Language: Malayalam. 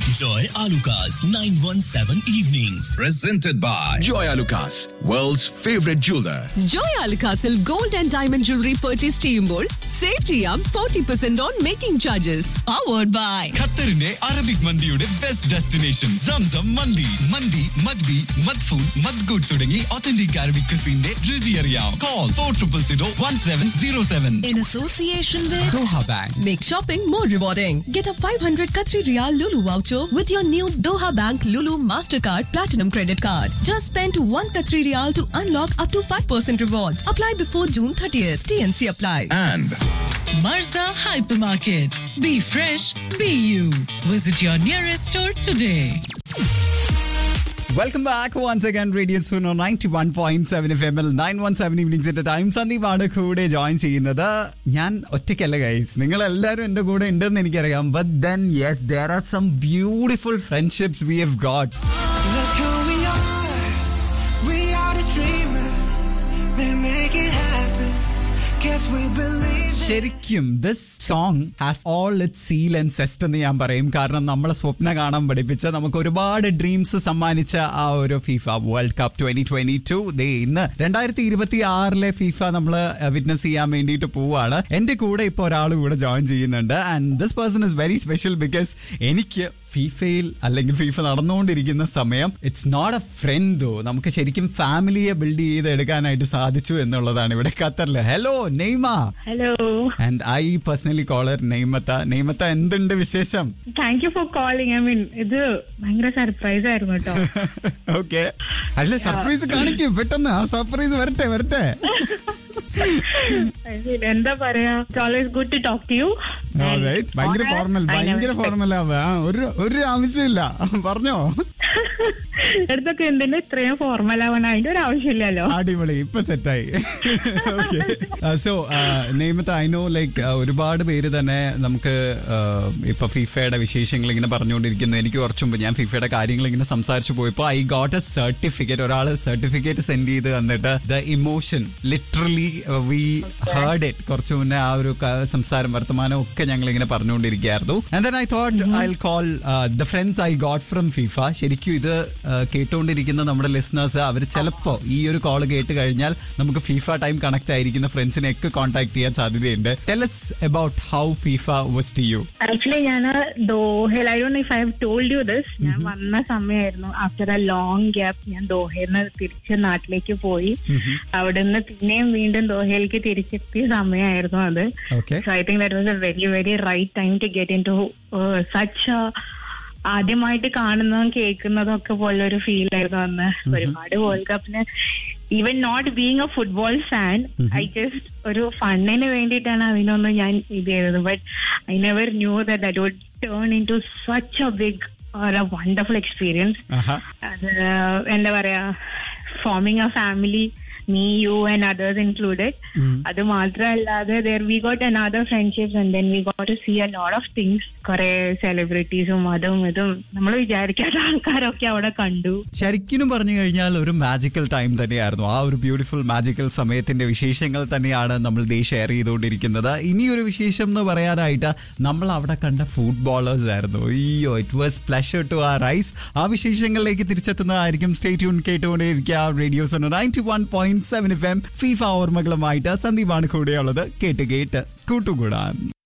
Joy Alukas, 917 Evenings. Presented by Joy Lucas, world's favorite jeweler. Joy അൽക്കാസിൽ gold and diamond jewellery purchase ചെയ്യുമ്പോൾ സേവ് ചെയ്യാം forty percent on making charges powered by ഖത്തറിന്റെ അറബിക് മന്തിയുടെ ബെസ്റ്റ് ഡെസ്റ്റിനേഷൻ സംസം മന്തി മന്തി മദ്ബി മദ്ഫൂൺ മദ്ഗുഡ് തുടങ്ങി ഒത്തന്റിക് അറബിക് ക്രിസിന്റെ രുചി അറിയാം call four triple zero one seven zero seven In association with Doha bank Make shopping more rewarding. Get a 500 Qatari Riyal Lulu voucher with your new Doha Bank Lulu Mastercard Platinum Credit Card. Just spend 1 Qatari Riyal to unlock up to 5% rewards. Apply before June 30th. TNC apply. And Marza Hypermarket. Be fresh, be you. Visit your nearest store today. Welcome back once again radio Suno ninety one point seven F M L nine one seven ഈവനിങ്സിന്റെ ടൈം സന്ദീപാണ് കൂടെ ജോയിൻ ചെയ്യുന്നത് ഞാൻ ഒറ്റയ്ക്കല്ല ഗൈസ് നിങ്ങൾ എല്ലാവരും എൻ്റെ കൂടെ ഉണ്ടെന്ന് എനിക്കറിയാം but then yes there are some beautiful friendships we have got Look who we are. We are the dreamers. We make it happen. Guess we believe it. ശരിക്കും this song has all it zeal and zest എന്ന് ഞാൻ പറയും കാരണം നമ്മളെ സ്വപ്ന കാണാൻ പഠിപ്പിച്ച നമുക്ക് ഒരുപാട് ഡ്രീംസ് സമ്മാനിച്ച ആ ഒരു FIFA world cup twenty twenty two ദേ ഇന്ന് രണ്ടായിരത്തി ഇരുപത്തി ആറിലെ ഫിഫ നമ്മൾ വിറ്റ്നസ് ചെയ്യാൻ വേണ്ടിയിട്ട് പോവാണ് എന്റെ കൂടെ ഇപ്പോൾ ഒരാൾ കൂടെ ജോയിൻ ചെയ്യുന്നുണ്ട് and this person is very special because എനിക്ക് ഫിഫയിൽ അല്ലെങ്കിൽ ഫിഫ നടന്നുകൊണ്ടിരിക്കുന്ന സമയം ഇറ്റ്സ് നോട്ട് എ ഫ്രണ്ടോ നമുക്ക് ശരിക്കും ഫാമിലിയെ ബിൽഡ് ചെയ്ത് എടുക്കാനായിട്ട് സാധിച്ചു എന്നുള്ളതാണ് ഇവിടെ ഖത്തറിൽ ഹലോ നെയ്മ hello and I personally caller Neymath Neymath എന്തുണ്ട് വിശേഷം thank you for calling I mean ഇത് ഭയങ്കര സർപ്രൈസ് ആയിരുന്നു കേട്ടോ ഓക്കെ അല്ല സർപ്രൈസ് കാണിക്കും പെട്ടെന്ന് ആ സർപ്രൈസ് വരട്ടെ വരട്ടെ I mean, എന്താ പറയാ it's always good to talk to you Alright. ഭയങ്കര ഫോർമൽ ഭയങ്കര ഫോർമൽ ഒരു ഒരു ആവശ്യമില്ല പറഞ്ഞോ അടുത്തൊക്കെ എന്തിന്റെ ഇത്രയും ഫോർമൽ ആവാൻ അതിന്റെ ഒരു ആവശ്യമില്ലല്ലോ അടിപൊളി ഇപ്പൊ സെറ്റായി okay so Neymath I know like ഒരുപാട് പേര് തന്നെ നമുക്ക് uh, ഇപ്പൊ ഫിഫയുടെ വിശേഷങ്ങൾ ഇങ്ങനെ പറഞ്ഞുകൊണ്ടിരിക്കുന്നു എനിക്ക് കുറച്ച് മുമ്പ് ഞാൻ ഫിഫയുടെ കാര്യങ്ങൾ ഇങ്ങനെ സംസാരിച്ചു പോയപ്പോ ഐ ഗോട്ട് എ സർട്ടിഫിക്കറ്റ് ഒരാൾ സർട്ടിഫിക്കറ്റ് സെൻഡ് ചെയ്ത് തന്നിട്ട് the emotion literally we heard it കുറച്ചു മുന്നേ ആ ഒരു ക- സംസാരം വർത്തമാനം ഒക്കെ ഞങ്ങൾ ഇങ്ങനെ പറഞ്ഞുകൊണ്ടിരിക്കുകയായിരുന്നു and then I thought I call the friends I got from FIFA ശരിക്കും ഇത് uh, കേട്ടുകൊണ്ടിരിക്കുന്ന നമ്മുടെ ലിസണേഴ്സ് അവർ ചിലപ്പോ ഈ ഒരു കോൾ കേട്ട് കഴിഞ്ഞാൽ നമുക്ക് ഫിഫ ടൈം കണക്ട് ആയിരിക്കുന്ന ഫ്രണ്ട്സിനെ ഒക്കെ കോൺടാക്ട് ചെയ്യാൻ സാധ്യതയുണ്ട് tell us about how FIFA was to you actually ഞാൻ ദോഹയിൽ I don't if I have told you this ഞാൻ വന്ന സമയമായിരുന്നു ആഫ്റ്റർ എ ലോങ് ഗ്യാപ്പ് ഞാൻ ദോഹയിൽ നിന്ന് തിരിച്ച് നാട്ടിലേക്ക് പോയി അവിടെ നിന്ന് പിന്നെയും വീണ്ടും ദോഹയിലേക്ക് തിരിച്ചെത്തിയ സമയമായിരുന്നു അത് okay so I think that was a very very right time to get in to such ആദ്യമായിട്ട് കാണുന്നതും കേൾക്കുന്നതും ഒക്കെ പോലെ ഒരു ഫീൽ ആയിരുന്നു അന്ന് ഒരുപാട് വേൾഡ് കപ്പിന് even not being a football fan I just ഒരു ഫണ്ണിന് വേണ്ടിയിട്ടാണ് അതിനൊന്ന് ഞാൻ ഇത് ചെയ്തത് but I never knew that that would turn in to such a big or a wonderful experience അത് എന്താ പറയാ forming a family me you and others included അത് മാത്രമല്ലാതെ there we got another friendships and then we got to see a lot of things കുറെ സെലിബ്രിറ്റീസും അതും ഇതും നമ്മൾ വിചാരിക്കാത്ത ആൾക്കാരൊക്കെ അവിടെ കണ്ടു ശരിക്കും പറഞ്ഞു കഴിഞ്ഞാൽ ഒരു മാജിക്കൽ ടൈം തന്നെയായിരുന്നു ആ ഒരു ബ്യൂട്ടിഫുൾ മാജിക്കൽ സമയത്തിന്റെ വിശേഷങ്ങൾ തന്നെയാണ് നമ്മൾ ദേ ഷെയർ ചെയ്തുകൊണ്ടിരിക്കുന്നത് ഇനിയൊരു വിശേഷം എന്ന് പറയാനായിട്ട് നമ്മൾ അവിടെ കണ്ട ഫുട്ബോളേഴ്സ് ആയിരുന്നു അയ്യോ ഇറ്റ് വാസ് പ്ലഷർ ടു ആ റൈസ് ആ വിശേഷങ്ങളിലേക്ക് തിരിച്ചെത്തുന്നതായിരിക്കും സ്റ്റേ ട്യൂൺ കേട്ടുകൊണ്ടേയിരിക്കുക radios ninety one point seven F M FIFA ഓർമ്മകളുമായിട്ട് സന്ദീപാണ് കൂടെയുള്ളത് കേട്ട് കേട്ട് കൂട്ടുകൂടാൻ